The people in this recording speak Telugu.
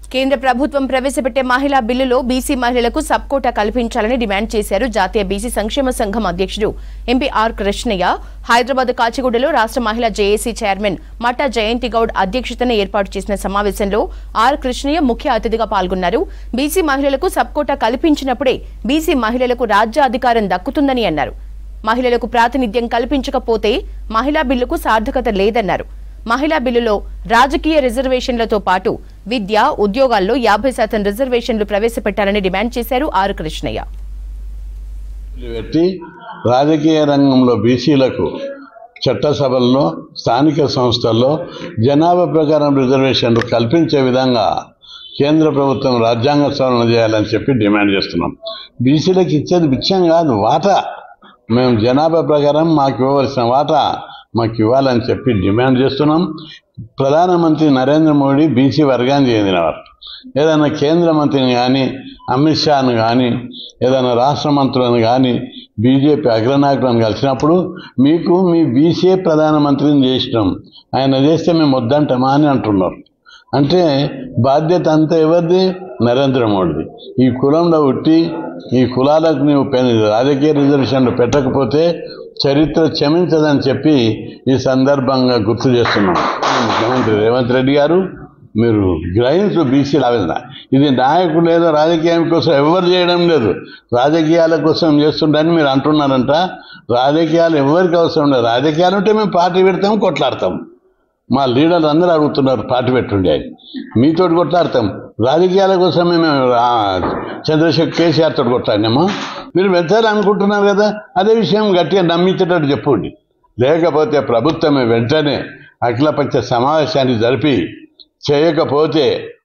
కేంద్ర ప్రభుత్వం ప్రవేశపెట్టే మహిళా బిల్లులో బీసీ మహిళలకు సబ్ కోటా కల్పించాలని డిమాండ్ చేశారు జాతీయ బీసీ సంక్షేమ సంఘం అధ్యక్షుడు ఎంపీ ఆర్ కృష్ణయ్య హైదరాబాద్ కాచిగూడలో రాష్ట్ర మహిళా జేఏసీ చైర్మన్ మట్టా జయంతి గౌడ్ అధ్యక్షతన ఏర్పాటు చేసిన సమావేశంలో ఆర్ కృష్ణయ్య ముఖ్య అతిథిగా పాల్గొన్నారు బీసీ మహిళలకు సబ్ కోటా కల్పించినప్పుడే బీసీ మహిళలకు రాజ్యాధికారం దక్కుతుందని అన్నారు మహిళలకు ప్రాతినిధ్యం కల్పించకపోతే మహిళా బిల్లుకు సార్థకత లేదన్నారు మహిళా బిల్లులో రాజకీయ రిజర్వేషన్లతో పాటు విద్య ఉద్యోగాల్లో యాభై శాతం రిజర్వేషన్లు ప్రవేశపెట్టాలని డిమాండ్ చేశారు ఆర్ కృష్ణయ్య పెట్టి రాజకీయ రంగంలో బీసీలకు చట్టసభల్లో స్థానిక సంస్థల్లో జనాభా ప్రకారం రిజర్వేషన్లు కల్పించే విధంగా కేంద్ర ప్రభుత్వం రాజ్యాంగ సవరణ చేయాలని చెప్పి డిమాండ్ చేస్తున్నాం బీసీలకు ఇచ్చేది బిచ్చం కాదు వాటా మేము జనాభా ప్రకారం మాకు ఇవ్వవలసిన వాటా మాకు ఇవ్వాలని చెప్పి డిమాండ్ చేస్తున్నాం ప్రధానమంత్రి నరేంద్ర మోడీ బీసీ వర్గానికి చెందినవారు ఏదైనా కేంద్ర మంత్రిని కానీ అమిత్ షాను కానీ ఏదైనా రాష్ట్ర మంత్రులను కానీ బీజేపీ అగ్రనాయకులను కలిసినప్పుడు మీకు మీ బీసీ ప్రధానమంత్రిని చేసినాం ఆయన చేస్తే మేము వద్దంటామా అని అంటున్నారు అంటే బాధ్యత అంతా ఎవరిది నరేంద్ర మోడీది ఈ కులంలో పుట్టి ఈ కులాలకు నీవు పె- రాజకీయ రిజర్వేషన్లు పెట్టకపోతే చరిత్ర క్షమించదని చెప్పి ఈ సందర్భంగా గుర్తు చేస్తున్నాం ముఖ్యమంత్రి రేవంత్ రెడ్డి గారు మీరు గ్రహించు బీసీ ఆవేదన ఇది నాయకులు లేదో రాజకీయం కోసం ఎవరు చేయడం లేదు రాజకీయాల కోసం చేస్తుండని మీరు అంటున్నారంట రాజకీయాలు ఎవరికి అవసరం లేదు రాజకీయాలు ఉంటే మేము పార్టీ పెడతాం కొట్లాడతాం మా లీడర్లు అందరూ అడుగుతున్నారు పార్టీ పెట్టుండే అని మీతోటి కొట్లాడతాం రాజకీయాల కోసం మేము ఆ, చంద్రశేఖర్ కేసీఆర్ తోటి కొట్లాడినామా మీరు వెళ్తారు అనుకుంటున్నారు కదా అదే విషయం గట్టిగా నమ్మించేటట్టు చెప్పండి లేకపోతే ప్రభుత్వమే వెంటనే అఖిలపక్ష సమావేశాన్ని జరిపి చేయకపోతే